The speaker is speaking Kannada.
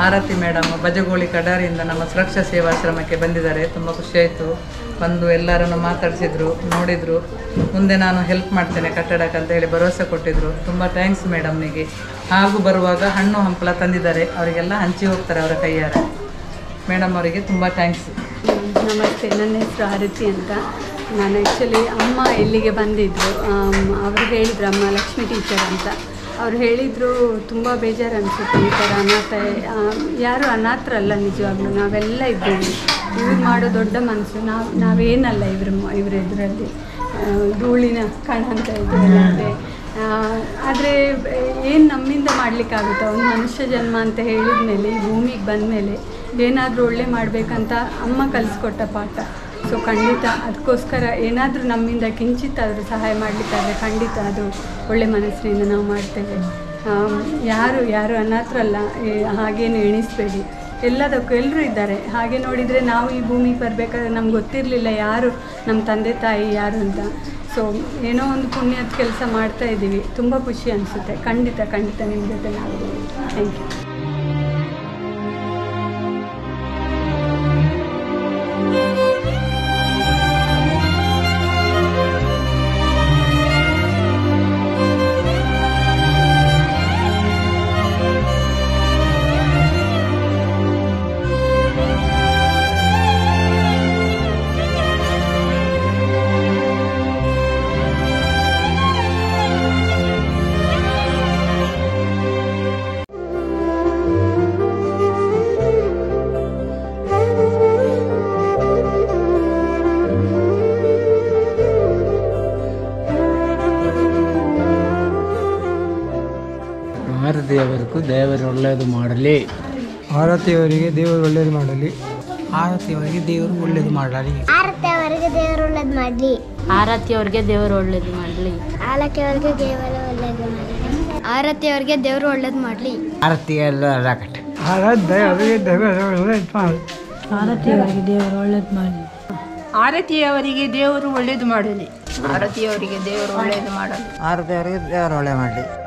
ಆರತಿ ಮೇಡಮ್ ಬಜಗೋಳಿ ಕಡಾರಿಯಿಂದ ನಮ್ಮ ಸುರಕ್ಷಾ ಸೇವಾಶ್ರಮಕ್ಕೆ ಬಂದಿದ್ದಾರೆ ತುಂಬ ಖುಷಿಯಾಯಿತು ಬಂದು ಎಲ್ಲರನ್ನು ಮಾತಾಡಿಸಿದ್ರು ನೋಡಿದರು ಮುಂದೆ ನಾನು ಹೆಲ್ಪ್ ಮಾಡ್ತೇನೆ ಕಟ್ಟಡಕ್ಕೆ ಅಂತ ಹೇಳಿ ಭರವಸೆ ಕೊಟ್ಟಿದ್ರು ತುಂಬ ಥ್ಯಾಂಕ್ಸ್ ಮೇಡಮ್ನಿಗೆ ಹಾಗೂ ಬರುವಾಗ ಹಣ್ಣು ಹಂಪಲ ತಂದಿದ್ದಾರೆ ಅವರಿಗೆಲ್ಲ ಹಂಚಿ ಹೋಗ್ತಾರೆ ಅವರ ಕೈಯಾರೆ ಮೇಡಮ್ ಅವರಿಗೆ ತುಂಬ ಥ್ಯಾಂಕ್ಸ್ ನಮಸ್ತೆ ನನ್ನ ಹೆಸರು ಆರತಿ ಅಂತ ನಾನು ಆ್ಯಕ್ಚುಲಿ ಅಮ್ಮ ಇಲ್ಲಿಗೆ ಬಂದಿದ್ದರು ಅವರು ಹೇಳಿದರು ಅಮ್ಮ ಲಕ್ಷ್ಮಿ ಟೀಚರ್ ಅಂತ ಅವ್ರು ಹೇಳಿದರು ತುಂಬ ಬೇಜಾರು ಅನಿಸುತ್ತೆ ಈ ಥರ ಅನಾಥ ಆ, ಯಾರು ಅನಾಥರಲ್ಲ ನಿಜವಾಗ್ಲೂ ನಾವೆಲ್ಲ ಇದ್ದೇವೆ ಇವ್ರು ಮಾಡೋ ದೊಡ್ಡ ಮನಸ್ಸು ನಾವು ನಾವೇನಲ್ಲ ಇವ್ರ ಇವ್ರ ಎದುರಲ್ಲಿ ಧೂಳಿನ ಕಣ ಅಂತ ಇದೆಯಲ್ಲ ಅದೇ ಆದರೆ ಏನು ನಮ್ಮಿಂದ ಮಾಡಲಿಕ್ಕಾಗುತ್ತಾ ಒಂದು ಮನುಷ್ಯ ಜನ್ಮ ಅಂತ ಹೇಳಿದ ಮೇಲೆ ಈ ಭೂಮಿಗೆ ಬಂದ ಮೇಲೆ ಏನಾದರೂ ಒಳ್ಳೆ ಮಾಡಬೇಕಂತ ಅಮ್ಮ ಕಲಿಸ್ಕೊಟ್ಟ ಪಾಠ ಸೊ ಖಂಡಿತ ಅದಕ್ಕೋಸ್ಕರ ಏನಾದರೂ ನಮ್ಮಿಂದ ಕಿಂಚಿತ್ತಾದರೂ ಸಹಾಯ ಮಾಡಲಿಕ್ಕಾದರೆ ಖಂಡಿತ ಅದು ಒಳ್ಳೆ ಮನಸ್ಸಿನಿಂದ ನಾವು ಮಾಡ್ತೇವೆ ಆಮ್, ಯಾರು ಯಾರು ಅನಾಥರಲ್ಲ ಏ- ಹಾಗೇನು ಎಣಿಸ್ಬೇಡಿ ಎಲ್ಲದಕ್ಕೂ ಎಲ್ಲರೂ ಇದ್ದಾರೆ ಹಾಗೆ ನೋಡಿದರೆ ನಾವು ಈ ಭೂಮಿಗೆ ಬರಬೇಕಾದ್ರೆ ನಮ್ಗೆ ಗೊತ್ತಿರಲಿಲ್ಲ ಯಾರು ನಮ್ಮ ತಂದೆ ತಾಯಿ ಯಾರು ಅಂತ ಸೊ ಏನೋ ಒಂದು ಪುಣ್ಯದ ಕೆಲಸ ಮಾಡ್ತಾ ಇದ್ದೀವಿ ತುಂಬ ಖುಷಿ ಅನಿಸುತ್ತೆ ಖಂಡಿತ ಖಂಡಿತ ನಿಮ್ಮ ಜೊತೆ ನಾವು ಥ್ಯಾಂಕ್ ಯು ಭಾರತೀಯವರಿಗೂ ದೇವರು ಒಳ್ಳೆಯದು ಮಾಡಲಿ ಭಾರತೀಯವರಿಗೆ ದೇವರು ಒಳ್ಳೆಯದು ಮಾಡಲಿ ಭಾರತೀಯವರಿಗೆ ದೇವರು ಒಳ್ಳೆಯದು ಮಾಡಲಿ ಆರತಿಯವರೆಗೆ ದೇವರು ಒಳ್ಳೇದು ಮಾಡಲಿ ಆರತಿಯವ್ರಿಗೆ ದೇವರು ಒಳ್ಳೇದು ಮಾಡಲಿ ಆಲಕಿಯವರೆಗೆ ದೇವರು ಒಳ್ಳೇದು ಮಾಡಲಿ ಆರತಿಯವರಿಗೆ ದೇವರು ಒಳ್ಳೇದು ಮಾಡಲಿ ಭಾರತೀಯ ಎಲ್ಲ ರಾಕಟ್ ಭಾರತೀಯವರಿಗೆ ದೇವರು ಒಳ್ಳೆಯದು ಮಾಡಲಿ ಆರತಿಯವರಿಗೆ ದೇವರು ಒಳ್ಳೇದು ಮಾಡಲಿ ಆರತಿಯವರಿಗೆ ದೇವರು ಒಳ್ಳೇದು ಮಾಡಲಿ ಭಾರತೀಯವರಿಗೆ ದೇವರು ಒಳ್ಳೆ ಮಾಡಲಿ